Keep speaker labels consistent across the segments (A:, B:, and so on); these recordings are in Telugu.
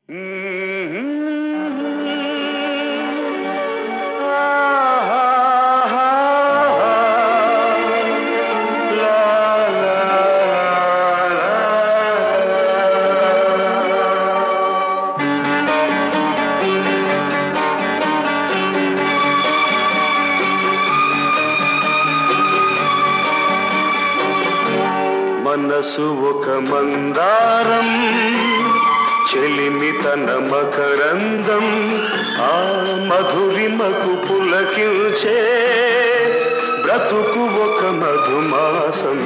A: మనసు ఒక మందారం చెలిమి తన మకరందం ఆ మధురిమకు పులకిల్చే బ్రతుకు ఒక మధుమాసం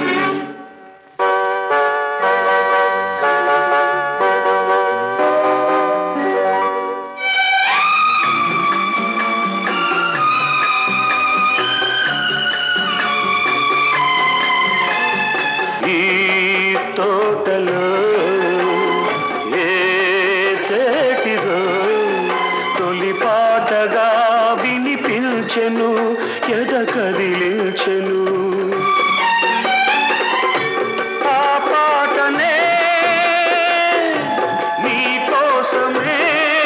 A: ఈ తోటలో ఏ చేటిదో తొలి పాటగా వినిపించెను ఎద కదిలించెను ఆ పాటనే నీ కోసమే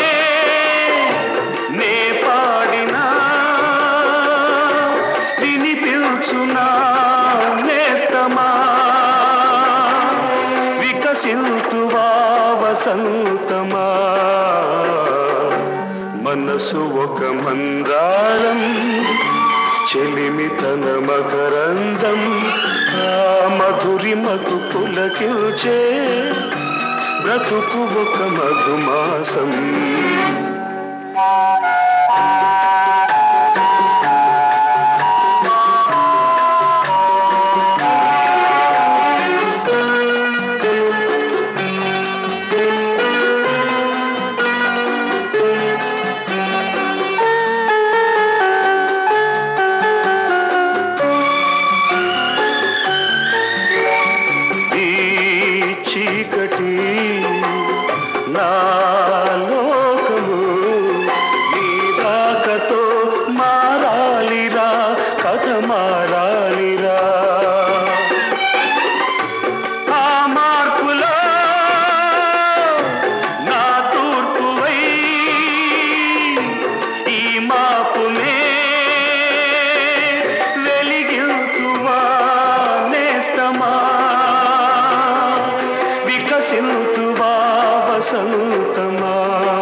A: నే పాడినా వినిపించునా నేస్తమా వికసింతువా వసంతమా మనసు ఒక మందారం చెలిమి తన మకరందం ఆ మధురిమకు పులకిల్చే బ్రతుకు ఒక మధుమాసం ఈ చీకటి నా లోకము నీ రాకతో మారాలిరా కథ మారాలిరా ఆ మార్పులో నా తూర్పువై ఈ మాపునే వెలిగించువా నేస్తమా వికసింతువా వసంతమా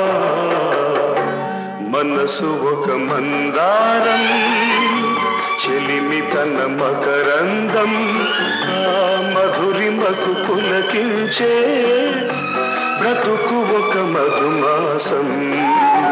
A: మనసు ఒక మందారం చెలిమి తన మకరందం ఆ మధురిమకు పులకించే బ్రతుకు ఒక మధుమాసం